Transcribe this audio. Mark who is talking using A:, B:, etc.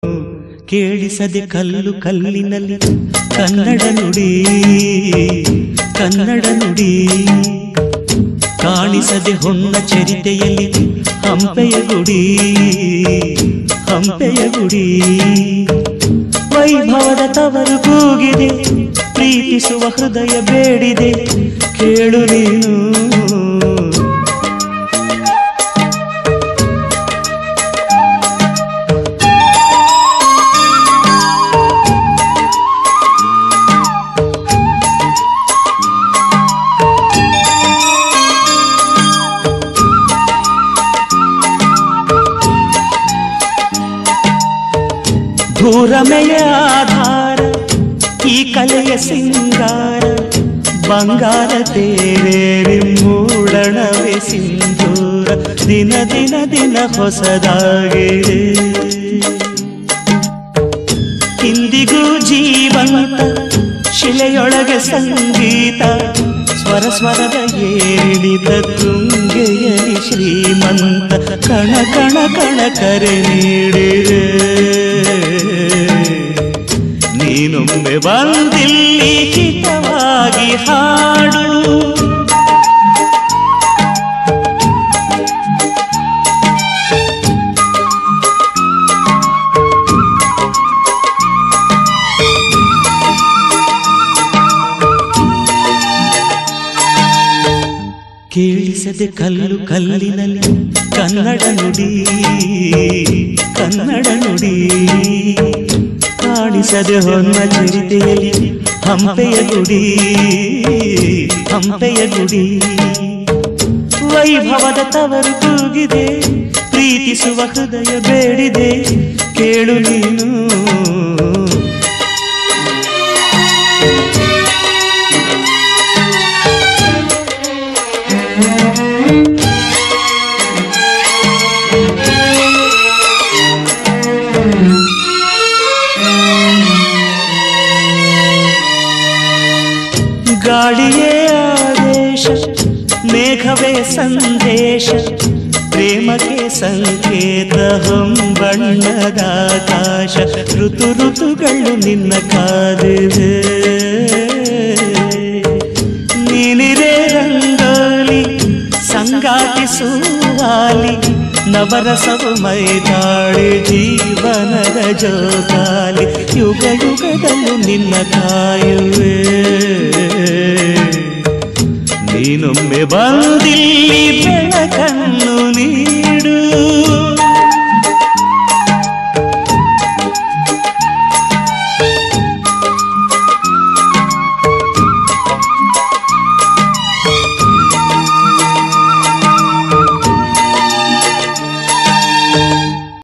A: ಕೇಳಿಸದೆ ಕಲ್ಲು ಕಲ್ಲಿನಲ್ಲಿ ಕನ್ನಡ ನುಡಿ ಕನ್ನಡ ನುಡಿ ಕಾಣಿಸದೆ ಹೊನ್ನ ಚರಿತೆಯಲ್ಲಿ ಹಂಪೆಯ ಗುಡಿ ಹಂಪೆಯ ಗುಡಿ ವೈಭವದ ತವರು ಕೂಗಿದೆ ಪ್ರೀತಿಸುವ ಹೃದಯ ಬೇಡಿದೆ ಕೇಳು ನೀನು ಭೂರಮೆಯ ಆಧಾರ ಈ ಕಲೆಯ ಸಿಂಗಾರ ಬಂಗಾರ ತೇರೇರಿ ಮೂಡಣವೇ ಸಿಂಧೂರ ದಿನ ದಿನ ದಿನ ಹೊಸದಾಗಿದೆ ಇಂದಿಗೂ ಜೀವಂತ ಶಿಲೆಯೊಳಗೆ ಸಂಗೀತ ಸ್ವರ ಸ್ವರದ ಏರಿಳಿದ ತುಂಗೆಯಲಿ ಶ್ರೀಮಂತ ಕಣ ಕಣ ಕಣ ಕರೆ ನೀಡಿದೆ ನೀನೊಮ್ಮೆ ಬಂದಿಲ್ಲಿ ಹಿತವಾಗಿ ಹಾಡು ಕೇಳಿಸದೆ ಕಲ್ಲು ಕಲ್ಲಿನಲ್ಲಿ ಕನ್ನಡ ನುಡಿ ಕನ್ನಡ ನುಡಿ ಕಾಣಿಸದೆ ಹೊನ್ನ ಚರಿತೆಯಲ್ಲಿ ಹಂಪೆಯ ಗುಡಿ ಹಂಪೆಯ ಗುಡಿ ವೈಭವದ ತವರು ಕೂಗಿದೆ ಪ್ರೀತಿಸುವ ಹೃದಯ ಬೇಡಿದೆ ಕೇಳು ನೀನು ಗಾಳಿಯೇ ಆದೇಶ ಮೇಘವೇ ಸಂದೇಶ ಪ್ರೇಮಕ್ಕೆ ಸಂಕೇತ ಹೊಂಬಣ್ಣದ ಆಕಾಶ ಋತು ಋತುಗಳು ನಿನ್ನ ಕಾದಿದೆ ನೀನಿರೇ ರಂಗೋಲಿ ಸಂಗಾತಿ ಸುವಾಲಿ ನವರಸವು ಮೈದಾಳಿ ಜೀವನದ ಜೋಗಾಲಿ ಯುಗ ಯುಗದಲ್ಲೂ ನಿನ್ನ ಕಾಯುವೆ ನೀನೊಮ್ಮೆ ಬಂದಿಲ್ಲಿ ಬೆಳಕನ್ನು ನೀಡು